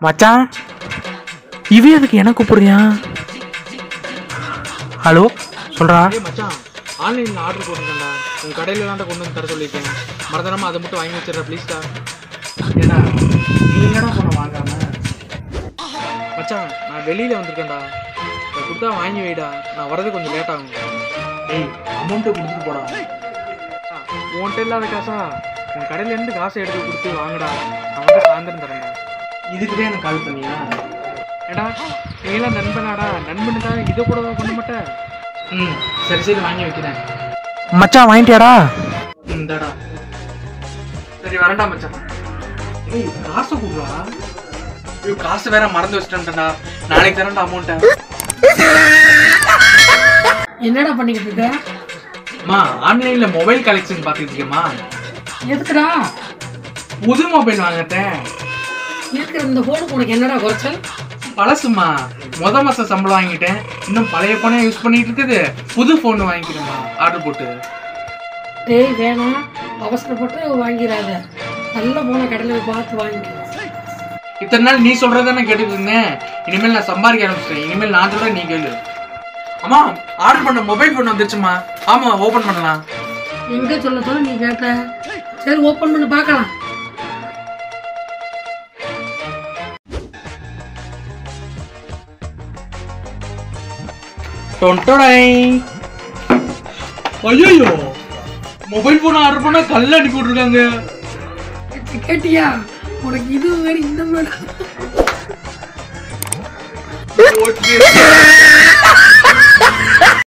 மச்சான் இவன் எதுக்கு எனக்கு கூப்பிடுறியான் ஹலோ சொல்றா ஏய் மச்சான் ஆன்லைனில் ஆர்டர் போட்டுருக்கேன்டா உங்கள் கடையில் தான்டா கொண்டு வந்து தர சொல்லியிருக்கேன் மறந்துடாம அதை மட்டும் வாங்கி வச்சிடற ப்ளீஸ்டா ஏடா நீ என்னடா போன வாங்காம மச்சான் நான் வெளியில் வந்திருக்கேன்டா இதை கொடுத்தா வாங்கி வைடா நான் வரது கொஞ்சம் லேட் ஆகும் டேய் அமௌண்ட்டு கொடுத்துட்டு போடா மச்சான், உன்கிட்ட இல்லாத காசா உன் கடையில இருந்து காசை எடுத்து கொடுத்து வாங்குடா நான் வந்து சாயந்தரம் தரேன்டா இதுக்கு தான் எனக்கு கால் பண்ணியா ஏடா நீலாம் நண்பனாடா நண்பனுக்காக இதை கூட பண்ண மாட்டேன் ம் சரி சரி வாங்கி வைக்கிறேன் மச்சான் வாங்கிட்டியாடா இந்தாடா சரி வரேன்டா மச்சான் ஏய் காசை கொடுறா ஐயோ காசு வேற மறந்து வச்சிட்டேன்டா நாளைக்கு தரேன்டா அமௌண்ட்டை என்னடா பண்ணிக்கிட்டு இருக்க அம்மா ஆன்லைன்ல மொபைல் கலெக்ஷன் பார்த்துட்டு இருக்கேம்மா எதுக்குடா புது மொபைல் வாங்கிட்டேன் இருக்கிற இந்த ஃபோனுக்கு உனக்கு என்னடா குறைச்சல் பழசுமா முத மாசம் சம்பளம் வாங்கிட்டேன் இன்னும் பழைய போனே யூஸ் பண்ணிட்டு இருக்குது புது ஃபோன் வாங்கிக்கிறேம்மா ஆர்டர் போட்டு டேய் வேணாம் அவசரப்பட்டு வாங்கிடாத நல்ல போன கடையில் போய் பார்த்து வாங்கிக்க இத்தனை நாள் நீ சொல்றதானே கேட்டுட்டு இருந்தேன் இனிமேல் நான் சம்பாதிக்க ஆரம்பிச்சிட்டேன் இனிமேல் நான் சொல்ற நீ கேளு அம்மா ஆர்டர் பண்ண மொபைல் ஃபோன் வந்துருச்சுமா ஆமா ஓபன் பண்ணலாம் எங்க சொல்ல சொல்ல நீ கேட்ட சரி ஓப்பன் பண்ணி பார்க்கலாம் ஐயோ மொபைல் போன் ஆர்டர் பண்ணா கல்ல அனுப்பி விட்டுருக்காங்க கேட்டியா உனக்கு இது வேறு இந்த வேணும் ஓகே